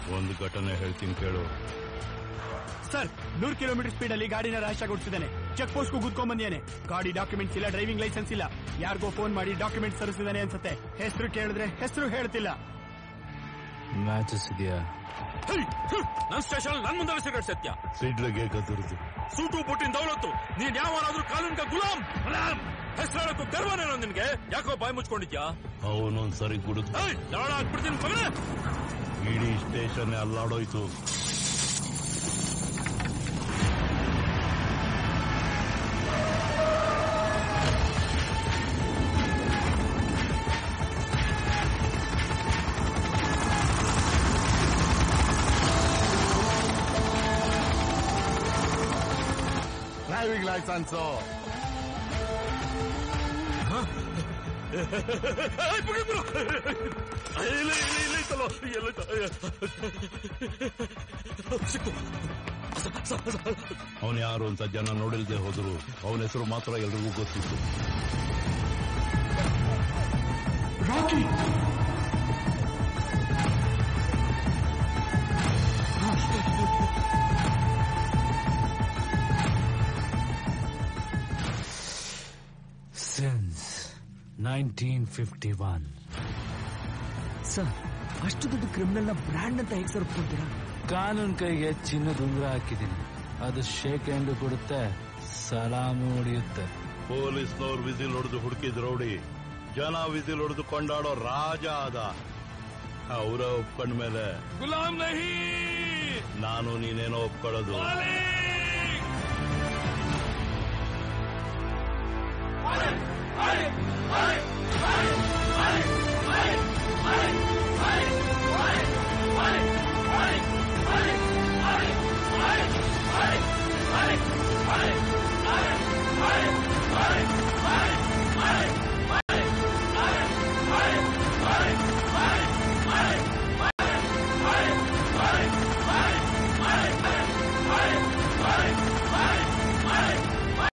ಒಂದು ಘಟನೆ ಹೇಳ್ತೀನಿ ಕೇಳು ಸರ್ ನೂರು ಕಿಲೋಮೀಟರ್ ಸ್ಪೀಡ್ ಅಲ್ಲಿ ಗಾಡಿನ ರಾಶ ಕೊಡ್ತಿದ್ದಾನೆ ಚೆಕ್ ಪೋಸ್ಟ್ ಗುದ್ಕೊಂಡ್ ಬಂದಿದ್ದಾನೆ ಗಾಡಿ ಡಾಕ್ಯುಮೆಂಟ್ಸ್ ಇಲ್ಲ ಡ್ರೈವಿಂಗ್ ಲೈಸೆನ್ಸ್ ಇಲ್ಲ ಯಾರಿಗೋ ಫೋನ್ ಮಾಡಿ ಡಾಕ್ಯುಮೆಂಟ್ಸ್ ತರಿಸಿದಾನೆ ಅನ್ಸುತ್ತೆ ಹೆಸರು ಕೇಳಿದ್ರೆ ಹೆಸರು ಹೇಳ್ತಿಲ್ಲ ಮ್ಯಾಚಸ್ ಇದೆಯಾ ನನ್ ಸ್ಟೇಷನ್ ನನ್ ಮುಂದೆ ಸಿಗರೇಟ್ ಸತ್ಯ ಸಿಡ್ಲಗೆ ಕದುರ್ದು ಸೂಟು ಬುಟ್ಟಿನ ದೌಲತ್ತು ನೀನ್ ಯಾವನಾದ್ರೂ ಕಾನೂನ್ಗ ಗುಲಾಮ್ ಗುಲಾಮ್ ಹೆಸರಾಡಕ್ಕೂ ಗರ್ವನೇನೋ ನಿನ್ಗೆ ಯಾಕೋ ಬಾಯಿ ಮುಚ್ಕೊಂಡಿದ್ಯಾ ಅವನೊಂದ್ ಸರಿ ಕುಡಿದು ಏಯ್, ಲಾಡ ಹಾಕ್ಬಿಡ್ತೀನಿ ಮಗನೇ ಇಡೀ ಸ್ಟೇಷನ್ ಅಲ್ಲಾಡೋಯ್ತು ಡ್ರೈವಿಂಗ್ ಲೈಸೆನ್ಸು ಏಯ್, ಬಿಡಿ ಬಿಡು. ಏಯ್, ಇಲ್ಲ ಇಲ್ಲ ಇಲ್ಲ ಇತ್ತಲ್ಲೋ ಎಲ್ಲ ಸಿಕ್ತು ಅವನು ಯಾರು ಅಂತ ಜನ ನೋಡಿಲ್ದೆ ಹೋದ್ರು ಅವನ ಹೆಸರು ಮಾತ್ರ ಎಲ್ರಿಗೂ ಗೊತ್ತಿತ್ತು since nineteen fifty one sir ಅಷ್ಟು ದೊಡ್ಡ ಕ್ರಿಮಿನಲ್ ನ ಬ್ರ್ಯಾಂಡ್ ಅಂತ ಹೇಗೆ ಸರ್ ಒಪ್ಕೊಂತೀರಾ ಕಾನೂನ್ ಕೈಗೆ ಚಿನ್ನದ ಉಂಗುರ ಹಾಕಿದ್ದೀನಿ ಅದು ಶೇಕ್ ಹ್ಯಾಂಡ್ ಕೊಡುತ್ತೆ ಸಲಾಮು ಹೊಡೆಯುತ್ತೆ ಪೊಲೀಸ್ನವ್ರು ವಿಸಿಲ್ ಹೊಡೆದು ಹುಡುಕಿದ್ ರೌಡಿ ಜನ ವಿಸಿಲ್ ಹೊಡೆದು ಕೊಂಡಾಡೋ ರಾಜ ಆದ ಅವರ ಒಪ್ಕೊಂಡ ಮೇಲೆ ಗುಲಾಮ್ ನಹಿ ನಾನು ನೀನೇನೋ ಒಪ್ಕೊಳ್ಳೋದು ಮಾಲಿಕ್!